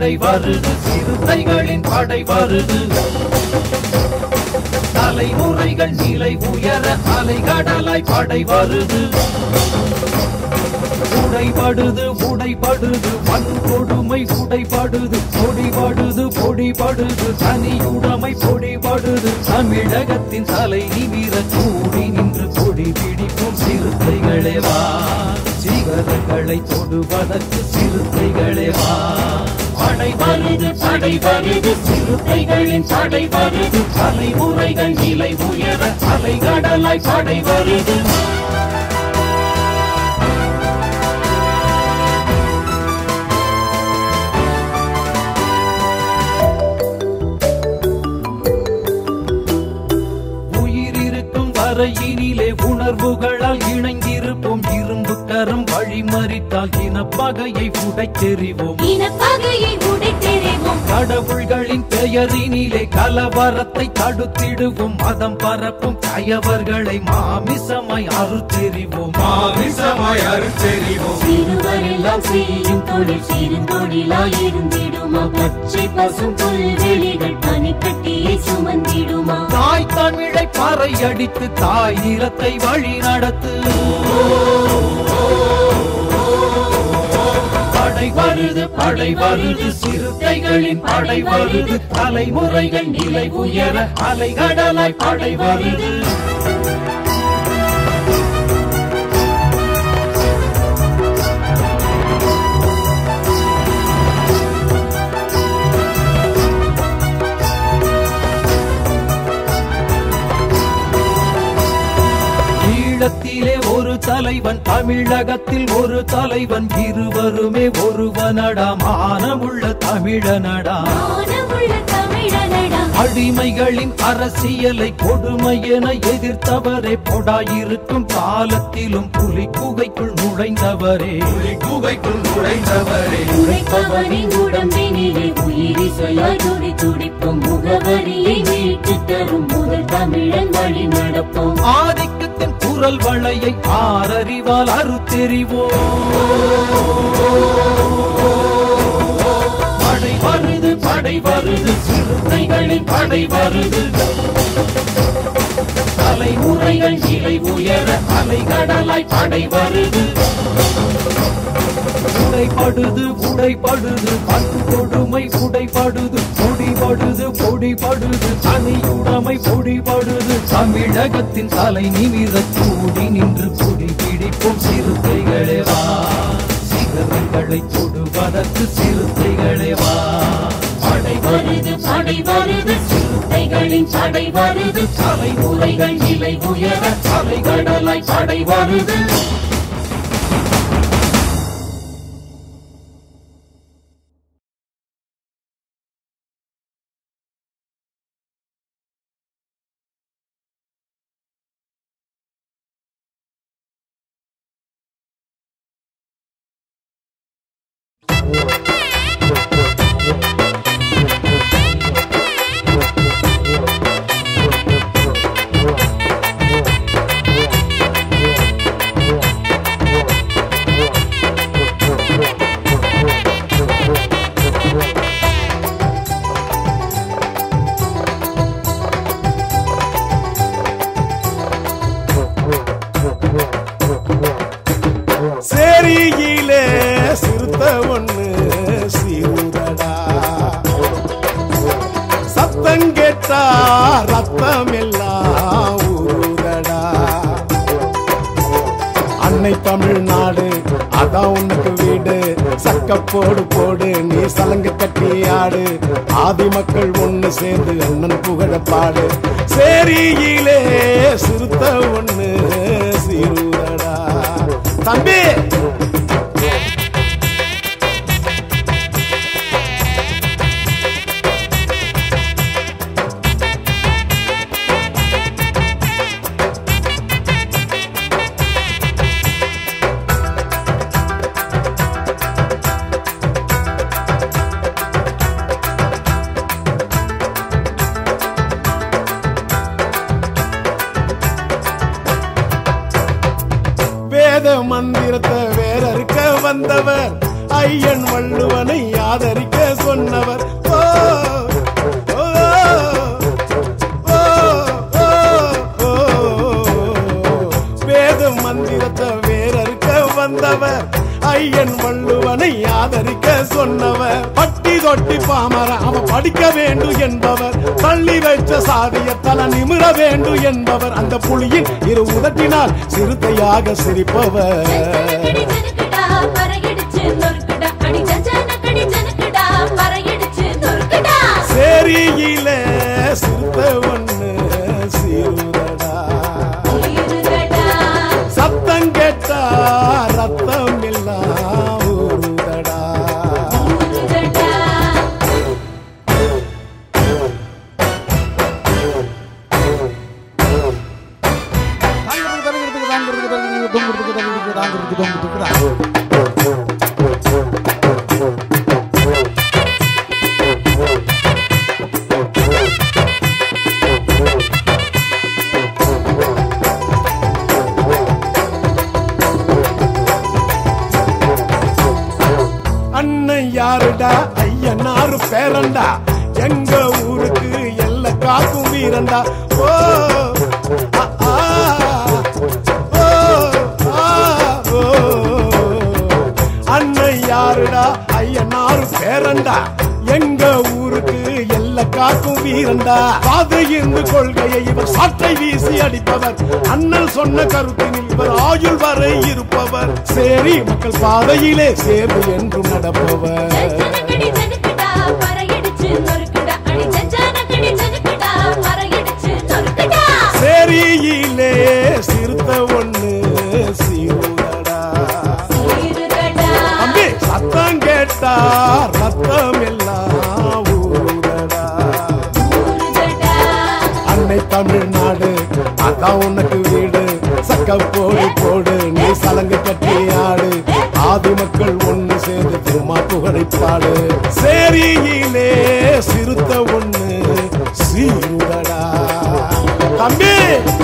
படை வருது சிறுத்தைகளின் படை வருது தலைமுறைகள் நிலை உயர அலைகடலாய் படை வருது உடைபடுது உடைபடுது வன்கொடுமை உடைபடுது பொடிபடுது பொடிபடுது தனியுடைமை பொடிபடுது தமிழகத்தின் தலை நிமிர கூடி நின்று கொடி பிடிக்கும் சிறுத்தைகளே வா சிகரங்களை தொடுவதற்கு சிறுத்தைகளே வா படை வருது படை வருது சிறுத்தைகளின் படை வருது தலைமுறைகள் நிலை உயர அலைகடலாய் படை வருது உயிரிருக்கும் வரையினிலே உணர்வுகளால் இணைந்திருப்போம் இரும்பு கரம் வழிமறித்தால் இனப்பகையை உடைத்தெறிவோம் இனப்பகையை உடைத்தெறிவோம் கடவுள்களின் பெயரினிலே கலவரத்தை தடுத்திடுவோம் மதம் பரப்பும் கயவர்களை மாமிசமாய் அறுத்தெறிவோம் மாமிசமாய் அறுத்தெறிவோம் சிறுவரெல்லாம் செய்யும் தொழில் சிறுந்தொழிலாயிருந்திடுமா பச்சை பசும் புல்வெளிகள் பனிக்கட்டியை சுமந்திடுமா தாய் தமிழை பறை அடித்து தாய் நிலத்தை வழி நடத்து படை வருது படை வருது சிறுத்தைகளின் படை வருது தலைமுறைகள் நிலை உயர அலைகடலாய் படை வருது ஈழத்திலே ஒரு தலைவன் தமிழகத்தில் ஒரு தலைவன் இருவருமே ஒருவனடா மானமுள்ள தமிழனடா மானமுள்ள தமிழனடா அடிமைகளின் அரசியலை கொடுமை என எதிர்த்தவரே பொடாயிருக்கும் காலத்திலும் புலி குகைக்குள் நுழைந்தவரே புலி குகைக்குள் நுழைந்தவரே உழைப்பவனின் உடம்பினிலே உயிரிசையாய் துடி துடிப்போம் முகவரியை மீட்டு தரும் முதல் தமிழன் வழி நடப்போம் ஆதிக்கத்தின் குரல் வளையை ஆரறிவால் அறுத்தெறிவோம் படை வருது படை வருது சிறுத்தைகளின் படை வருது தலைமுறைகள் நிலை உயர அலைகடலாய் படை வருது உடைபடுது உடைபடுது கொடுமை உடைபடுது பொடிபடுது பொடிபடுது தனியுடைமை பொடிபடுது தமிழகத்தின் தலை நிமிர கூடி நின்று குடி பிடிப்போம் சிறுத்தைகளே வா சிகரங்களை தொடுவதற்கு சிறுத்தைகளே வா படை வருது படை வருது சிறுத்தைகளின் படை வருது தலைமுறைகள் நிலை உயர அலைகடலாய் படை வருது சேரியிலே சிறுத்த ஒண்ணு சீருதடா சத்தம் கேட்டா ரத்தம் எல்லாம் ஊருதடா அன்னை தமிழ்நாடு அதான் உனக்கு வீடு சக்க போடு போடு நீ சலங்கு கட்டி ஆடு ஆதி மக்கள் ஒண்ணு சேர்ந்து அண்ணன் புகழ பாடு சேரியிலே சிறுத்த ஒண்ணு சீருதடா தம்பி வேத மந்திரத்தை வேறறுக்க வந்தவர் ஐயன் வள்ளுவனை ஆதரிக்க சொன்னவர் ஓ, ஓ, ஓ, ஓ, ஓ. வேத மந்திரத்தை வேறறுக்க வந்தவர் ஐயன் வள்ளுவனை ஆதரிக்க சொன்னவர் பட்டி தொட்டி பாமர அவன் படிக்க வேண்டும் என்பவர் தள்ளி வைச்ச சாதிய தல நிமிர வேண்டும் என்பவர் அந்த புலியின் இரு உதட்டினால் சிறுத்தையாக சிரிப்பவர் ஜனக்கடி ஜனக்கடா பறையடிச்சு நொறுக்குடா அடி ஜனக்கடி ஜனக்கடா பறையடிச்சு நொறுக்குடா சேரியில சிறுத்தை ஒண்ணு சீருதடா இருடா சத்தம் கேட்டா ரத்தம் எல்லாம் ஊறுதடா இருடா அண்ணன் யாருடா ஐயனாரு பேரண்டா எங்க ஊருக்கு எல்ல காக்கும் வீரண்டா ஓ ஆ, ஆ, ஓ, ஆ, ஓ. அண்ணன் யாருடா ஐயனாரு பேரண்டா எங்க ஊருக்கு எல்ல காக்கும் வீரண்டா பாதையிருந்து கொள்கையை இவர் சாட்டை வீசி அடிப்பவர் அண்ணல் சொன்ன கருத்தினில் இவர் ஆயுள் வரை இருப்பவர் சேரி மக்கள் பாதையிலே சேர்ந்து என்றும் நடப்பவர் ஜனக்கடி ஜனக்கடா பறையடிச்சு நொறுக்குடா அடி ஜனக்கடி ஜனக்கடா பறையடிச்சு நொறுக்குடா சேரியிலே சிறுத்த ஒண்ணு சீருடா இருடா தம்பி சத்தம் கேட்டா ரத்தம் எல்லாம் ஊறுதடா இருடா அன்னை தமிழ்நாடு அதான் உனக்கு வீடு சக்க போடு போடு நீ சலங்கு கட்டி ஆடு ஆதி மக்கள் ஒண்ணு சேர்ந்து திருமா புகழை பாடு சேரியிலே சிறுத்த ஒண்ணு சீருடடா தம்பி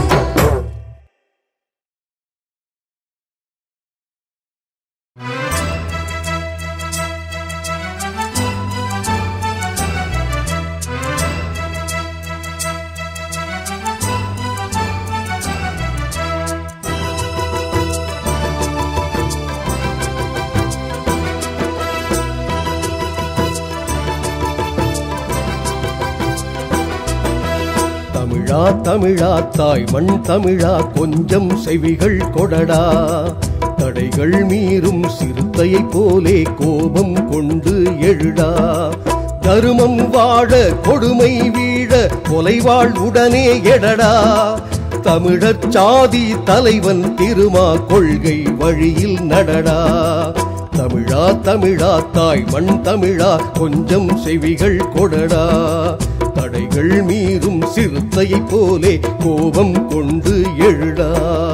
தமிழா தமிழா தாய் மண் தமிழா கொஞ்சம் செவிகள் கொடடா தடைகள் மீறும் சிறுத்தையைப் போலே கோபம் கொண்டு எழுடா தருமம் வாழ கொடுமை வீழ கொலைவாள் உடனே எடடா தமிழர் சாதி தலைவன் திருமா கொள்கை வழியில் நடடா தமிழா தமிழா தாய் மண் தமிழா கொஞ்சம் செவிகள் கொடடா தடைகள் மீறும் சிறுத்தையைப் போலே கோபம் கொண்டு எழுடா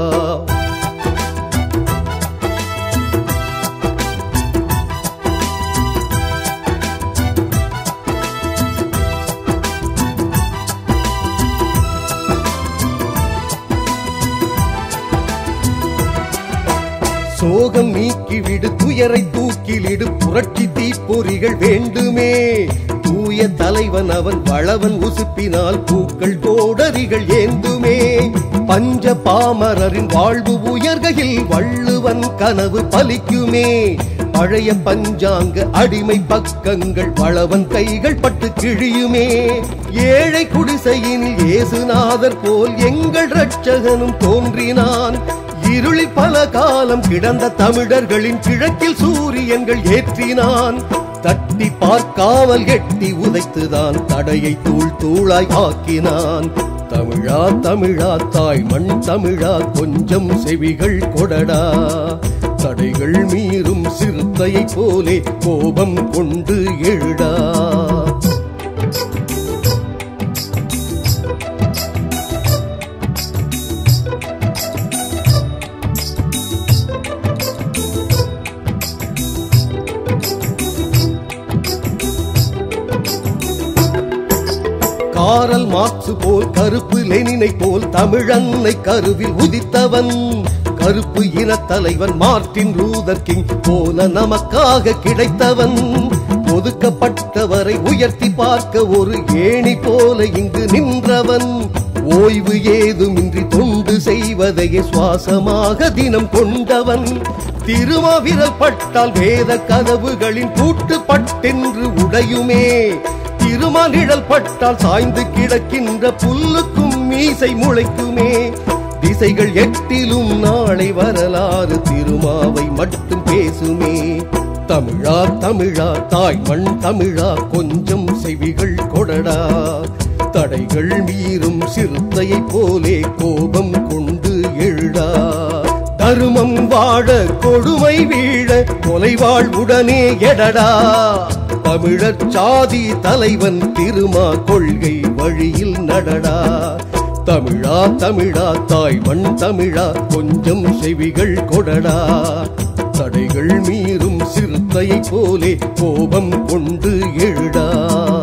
சோகம் நீக்கிவிடு துயரை தூக்கிலிடு புரட்சி தீப்பொறிகள் வேண்டுமே தூய தலைவன் அவன் வளவன் உசுப்பினால் பூக்கள் கோடரிகள் ஏந்துமே பஞ்ச பாமரரின் வாழ்வு உயர்கையில் வள்ளுவன் கனவு பலிக்குமே பழைய பஞ்சாங்க அடிமை பக்கங்கள் வளவன் கைகள் பட்டு கிழியுமே ஏழை குடிசையினில் இயேசுநாதர் போல் எங்கள் இரட்சகனும் தோன்றினான் இருளில் பல காலம் கிடந்த தமிழர்களின் கிழக்கில் சூரியன்கள் ஏற்றினான் தட்டி பார்க்காமல் எட்டி உதைத்துதான் தடையை தூள் தூளாய் ஆக்கினான் தமிழா தமிழா தாய் மண் தமிழா கொஞ்சம் செவிகள் கொடடா தடைகள் மீறும் சிறுத்தையைப் போலே கோபம் கொண்டு எழுடா காரல் மார்க்சு போல் கருப்பு லெனினை போல் தமிழன்னை கருவில் உதித்தவன் கருப்பு இன தலைவன் மார்ட்டின் லூதர் கிங் போல நமக்காக கிடைத்தவன் ஒதுக்கப்பட்டவரை உயர்த்தி பார்க்க ஒரு ஏணி போல இங்கு நின்றவன் ஓய்வு ஏதுமின்றி தொண்டு செய்வதையே சுவாசமாக தினம் கொண்டவன் திருமாவிரல் பட்டால் வேத கதவுகளின் பூட்டு பட்டென்று உடையுமே திருமானிழல் பட்டால் சாய்ந்து கிடக்கின்ற புல்லுக்கும் மீசை முளைக்குமே திசைகள் எட்டிலும் நாளை வரலாறு திருமாவை மட்டும் பேசுமே தமிழா தமிழா தாய் மண் தமிழா கொஞ்சம் செவிகள் கொடடா தடைகள் மீறும் சிறுத்தையைப் போலே கோபம் கொண்டு எழுடா தருமம் வாழ கொடுமை வீழ கொலைவாழ் உடனே எடடா தமிழர் சாதி தலைவன் திருமா கொள்கை வழியில் நடடா தமிழா தமிழா தாய் மண் தமிழா கொஞ்சம் செவிகள் கொடடா தடைகள் மீறும் சிறுத்தையைப் போலே கோபம் கொண்டு எழுடா